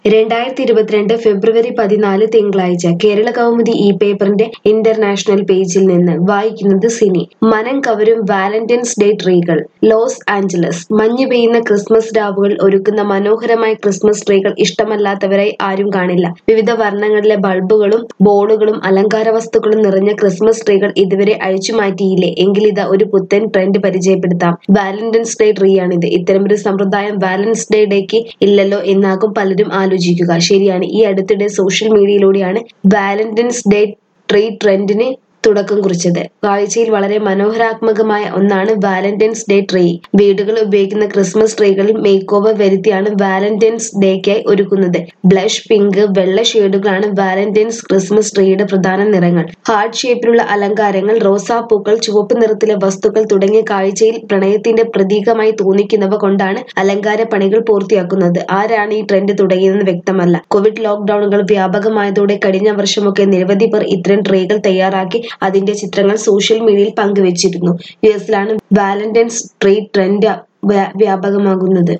രണ്ടായിരത്തി ഇരുപത്തിരണ്ട് ഫെബ്രുവരി പതിനാല് തിങ്കളാഴ്ച കേരള കൗമുദി ഈ പേപ്പറിന്റെ ഇന്റർനാഷണൽ പേജിൽ നിന്ന് വായിക്കുന്നത് സിനി മനം കവരും വാലന്റൈൻസ് ഡേ ട്രീകൾ ലോസ് ആഞ്ചലസ് മഞ്ഞ് പെയ്യുന്ന ക്രിസ്മസ് രാവുകൾ ഒരുക്കുന്ന മനോഹരമായ ക്രിസ്മസ് ട്രീകൾ ഇഷ്ടമല്ലാത്തവരായി ആരും കാണില്ല വിവിധ വർണ്ണങ്ങളിലെ ബൾബുകളും ബോളുകളും അലങ്കാര വസ്തുക്കളും നിറഞ്ഞ ക്രിസ്മസ് ട്രീകൾ ഇതുവരെ അഴിച്ചു മാറ്റിയില്ലേ എങ്കിലിതാ ഒരു പുത്തൻ ട്രെൻഡ് പരിചയപ്പെടുത്താം വാലന്റൈൻസ് ഡേ ട്രീ ആണിത് ഇത്തരമൊരു സമ്പ്രദായം വാലന്റൈൻസ് ഡേ ഡേക്ക് ഇല്ലല്ലോ എന്നാകും പലരും ആലോചിക്കുക ശരിയാണ് ഈ അടുത്തിടെ സോഷ്യൽ മീഡിയയിലൂടെയാണ് വാലന്റൈൻസ് ഡേ ട്രീ ട്രെൻഡിന് തുടക്കം കുറിച്ചത് കാഴ്ചയിൽ വളരെ മനോഹരാത്മകമായ ഒന്നാണ് വാലന്റൈൻസ് ഡേ ട്രീ വീടുകൾ ഉപയോഗിക്കുന്ന ക്രിസ്മസ് ട്രീകളിൽ മേക്ക് ഓവർ വരുത്തിയാണ് വാലന്റൈൻസ് ഡേക്കായി ഒരുക്കുന്നത് ബ്ലഷ് പിങ്ക് വെള്ള ഷെയ്ഡുകളാണ് വാലന്റൈൻസ് ക്രിസ്മസ് ട്രീയുടെ പ്രധാന നിറങ്ങൾ ഹാർട്ട് ഷേപ്പിലുള്ള അലങ്കാരങ്ങൾ റോസാപ്പൂക്കൾ ചുവപ്പ് നിറത്തിലെ വസ്തുക്കൾ തുടങ്ങിയ കാഴ്ചയിൽ പ്രണയത്തിന്റെ പ്രതീകമായി തോന്നിക്കുന്നവ കൊണ്ടാണ് അലങ്കാര പണികൾ പൂർത്തിയാക്കുന്നത് ആരാണ് ഈ ട്രെൻഡ് തുടങ്ങിയതെന്ന് വ്യക്തമല്ല കോവിഡ് ലോക്ക്ഡൌണുകൾ വ്യാപകമായതോടെ കഴിഞ്ഞ വർഷമൊക്കെ നിരവധി പേർ ഇത്തരം ട്രീകൾ തയ്യാറാക്കി അതിന്റെ ചിത്രങ്ങൾ സോഷ്യൽ മീഡിയയിൽ പങ്കുവച്ചിരുന്നു യു എസിലാണ് വാലന്റൈൻസ് ട്രീ ട്രെൻഡ് വ്യാ- വ്യാപകമാകുന്നത്